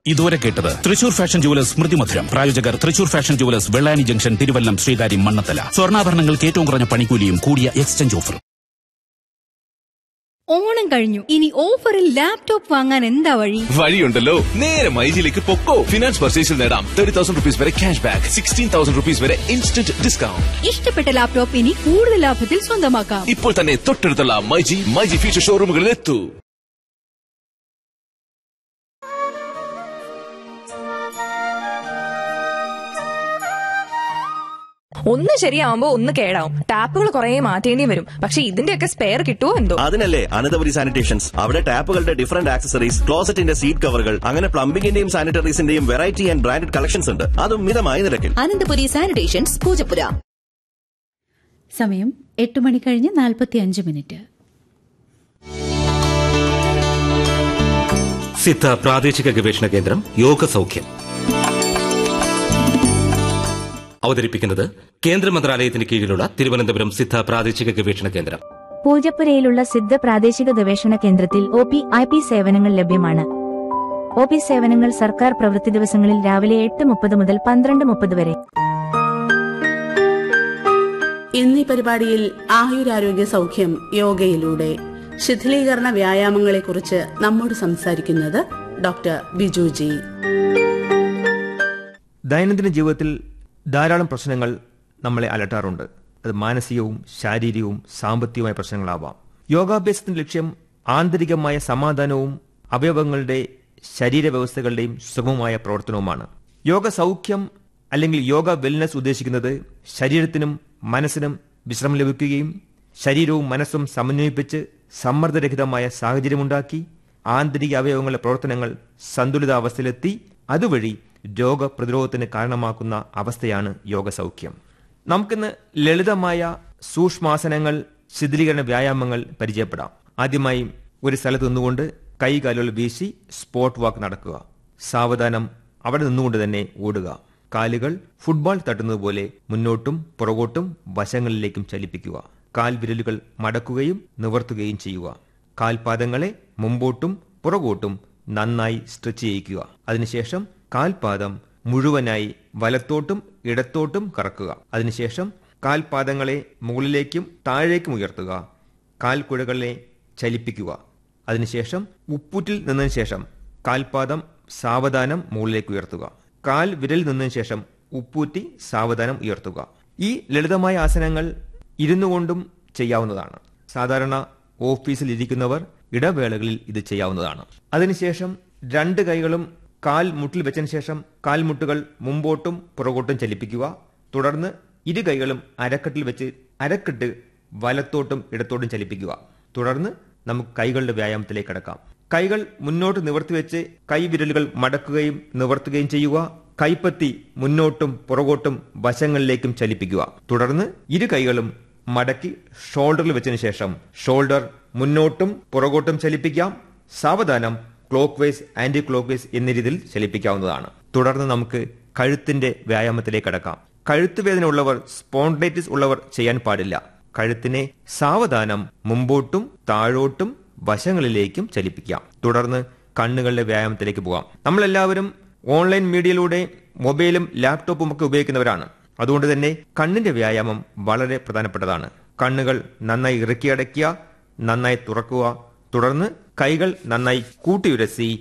ഇതുവരെ കേട്ടത് Thrissur fashion jewellers സ്മൃതി മധുരം പ്രായോജകർ Thrissur fashion jewellers Vellani junction Thiruvallam Sreekaryam Mannanthala സ്വർണ്ണാഭരണങ്ങൾക്ക് ഏറ്റവും കുറഞ്ഞ പണിക്കൂലിയും കൂടിയ എക്സ്ചേഞ്ച് ഓഫർ ഓണം കഴിഞ്ഞു ഇനി ഓഫറിൽ ലാപ്ടോപ്പ് വാങ്ങാൻ എന്താ വഴി വഴിയുണ്ടല്ലോ നേരെ മൈജിലേക്ക് പൊക്കോ ഫിനാൻസ് പർച്ചേസിൽ നേടാം തേർട്ടി തൗസൻഡ് റുപ്പീസ് വരെ cash back sixteen thousand rupees വരെ ഇൻസ്റ്റന്റ് ഡിസ്കൗണ്ട് ഇഷ്ടപ്പെട്ട ലാപ്ടോപ്പ് ഇനി കൂടുതൽ ലാഭത്തിൽ സ്വന്തമാക്കാം ഇപ്പോൾ തന്നെ തൊട്ടടുത്തുള്ള മൈജി മൈജി ഫ്യൂച്ചർ ഷോറൂമുകളിൽ എത്തൂ ഒന്ന് ശരിയാവുമ്പോ ഒന്ന് കേടാവും ടാപ്പുകൾ കുറെ മാറ്റേണ്ടി വരും പക്ഷെ ഇതിന്റെയൊക്കെ സ്പെയർ കിട്ടുമോ എന്തോ അതിനല്ലേ അനന്തപുരി സാനിറ്റേഷൻസ് അവിടെ ടാപ്പുകളുടെ ഡിഫറന്റ് ആക്സസറീസ് ക്ലോസറ്റിന്റെ സീറ്റ് കവറുകൾ അങ്ങനെ പ്ലംബിംഗിന്റെയും സാനിറ്ററീസിന്റെയും വെറൈറ്റി ആൻഡ് ബ്രാൻഡഡ് കളക്ഷൻസ് ഉണ്ട് അതും മിതമായ നിരക്കിൽ അനന്തപുരി സാനിറ്റേഷൻസ് പൂജപ്പുര സമയം എട്ട് മണി കഴിഞ്ഞ് നാൽപ്പത്തിയഞ്ച് മിനിറ്റ് സിദ്ധ പ്രാദേശിക ഗവേഷണ കേന്ദ്രം യോഗ സൗഖ്യം അവതരിപ്പിക്കുന്നത് കേന്ദ്ര മന്ത്രാലയത്തിന് കീഴിലുള്ള തിരുവനന്തപുരം സിദ്ധ പ്രാദേശിക ഗവേഷണ കേന്ദ്രം പൂജപ്പുരയിലുള്ള സിദ്ധ പ്രാദേശിക ഗവേഷണ കേന്ദ്രത്തിൽ ഒ പി ഐ പി സേവനങ്ങൾ ലഭ്യമാണ് ഒ പി സേവനങ്ങൾ സർക്കാർ പ്രവൃത്തി ദിവസങ്ങളിൽ രാവിലെ എട്ട് മുപ്പത് മുതൽ പന്ത്രണ്ട് മുപ്പത് വരെ ഇന്നീ പരിപാടിയിൽ ആയുരാരോഗ്യ സൗഖ്യം യോഗയിലൂടെ ശിഥിലീകരണ വ്യായാമങ്ങളെക്കുറിച്ച് നമ്മോട് സംസാരിക്കുന്നത് ഡോക്ടർ ബിജു ജി ദൈനംദിന ജീവിതത്തിൽ ധാരാളം പ്രശ്നങ്ങൾ നമ്മളെ അലട്ടാറുണ്ട് അത് മാനസികവും ശാരീരികവും സാമ്പത്തികവുമായ പ്രശ്നങ്ങളാവാം യോഗാഭ്യാസത്തിന്റെ ലക്ഷ്യം ആന്തരികമായ സമാധാനവും അവയവങ്ങളുടെ ശരീരവ്യവസ്ഥകളുടെയും സുഗമമായ പ്രവർത്തനവുമാണ് യോഗ സൗഖ്യം അല്ലെങ്കിൽ യോഗ വെൽനസ് ഉദ്ദേശിക്കുന്നത് ശരീരത്തിനും മനസ്സിനും വിശ്രമം ലഭിക്കുകയും ശരീരവും മനസ്സും സമന്വയിപ്പിച്ച് സമ്മർദ്ദരഹിതമായ സാഹചര്യമുണ്ടാക്കി ആന്തരിക അവയവങ്ങളുടെ പ്രവർത്തനങ്ങൾ സന്തുലിതാവസ്ഥയിലെത്തി അതുവഴി രോഗപ്രതിരോധത്തിന് കാരണമാക്കുന്ന അവസ്ഥയാണ് യോഗസൗഖ്യം നമുക്കിന്ന് ലളിതമായ സൂക്ഷ്മാസനങ്ങൾ ശിഥിലീകരണ വ്യായാമങ്ങൾ പരിചയപ്പെടാം ആദ്യമായി ഒരു സ്ഥലത്ത് നിന്നുകൊണ്ട് കൈകാലുകൾ വീശി സ്പോട്ട് വാക്ക് നടക്കുക സാവധാനം അവിടെ നിന്നുകൊണ്ട് തന്നെ ഓടുക കാലുകൾ ഫുട്ബോൾ തട്ടുന്നത് പോലെ മുന്നോട്ടും പുറകോട്ടും വശങ്ങളിലേക്കും ചലിപ്പിക്കുക കാൽ വിരലുകൾ മടക്കുകയും നിവർത്തുകയും ചെയ്യുക കാൽപാദങ്ങളെ മുമ്പോട്ടും പുറകോട്ടും നന്നായി സ്ട്രെച്ച് ചെയ്യിക്കുക അതിനുശേഷം കാൽപാദം മുഴുവനായി വലത്തോട്ടും ഇടത്തോട്ടും കറക്കുക അതിനുശേഷം കാൽപാദങ്ങളെ മുകളിലേക്കും താഴേക്കും ഉയർത്തുക കാൽക്കുഴകളെ ചലിപ്പിക്കുക അതിനുശേഷം ഉപ്പൂറ്റിൽ നിന്നതിന് ശേഷം കാൽപാദം സാവധാനം മുകളിലേക്ക് ഉയർത്തുക കാൽ വിരൽ നിന്നതിന് ശേഷം ഉപ്പൂറ്റി സാവധാനം ഉയർത്തുക ഈ ലളിതമായ ആസനങ്ങൾ ഇരുന്നു കൊണ്ടും ചെയ്യാവുന്നതാണ് സാധാരണ ഓഫീസിൽ ഇരിക്കുന്നവർ ഇടവേളകളിൽ ഇത് ചെയ്യാവുന്നതാണ് അതിനുശേഷം രണ്ട് കൈകളും കാൽ മുട്ടിൽ വെച്ചതിന് ശേഷം കാൽമുട്ടുകൾ മുമ്പോട്ടും പുറകോട്ടും ചലിപ്പിക്കുക തുടർന്ന് ഇരു കൈകളും അരക്കെട്ടിൽ വെച്ച് അരക്കെട്ട് വലത്തോട്ടും ഇടത്തോട്ടും ചലിപ്പിക്കുക തുടർന്ന് നമുക്ക് കൈകളുടെ വ്യായാമത്തിലേക്ക് കടക്കാം കൈകൾ മുന്നോട്ട് നിവർത്തി വെച്ച് കൈവിരലുകൾ മടക്കുകയും നിവർത്തുകയും ചെയ്യുക കൈപ്പത്തി മുന്നോട്ടും പുറകോട്ടും വശങ്ങളിലേക്കും ചലിപ്പിക്കുക തുടർന്ന് ഇരു കൈകളും മടക്കി ഷോൾഡറിൽ വെച്ചതിന് ശേഷം ഷോൾഡർ മുന്നോട്ടും പുറകോട്ടും ചലിപ്പിക്കാം സാവധാനം clockwise anticlockwise എന്ന രീതിയിൽ ചലിപ്പിക്കാവുന്നതാണ് തുടർന്ന് നമുക്ക് കഴുത്തിന്റെ വ്യായാമത്തിലേക്ക് കടക്കാം കഴുത്ത് വേദന ഉള്ളവർ സ്പോണ്ടൈറ്റിസ് ഉള്ളവർ ചെയ്യാൻ പാടില്ല കഴുത്തിനെ സാവധാനം മുമ്പോട്ടും താഴോട്ടും വശങ്ങളിലേക്കും ചലിപ്പിക്കാം തുടർന്ന് കണ്ണുകളുടെ വ്യായാമത്തിലേക്ക് പോകാം നമ്മളെല്ലാവരും ഓൺലൈൻ മീഡിയയിലൂടെ മൊബൈലും ലാപ്ടോപ്പും ഒക്കെ ഉപയോഗിക്കുന്നവരാണ് അതുകൊണ്ട് തന്നെ കണ്ണിന്റെ വ്യായാമം വളരെ പ്രധാനപ്പെട്ടതാണ് കണ്ണുകൾ നന്നായി ഇറുക്കിയടയ്ക്കുക നന്നായി തുറക്കുക തുടർന്ന് കൈകൾ നന്നായി കൂട്ടിയുരസി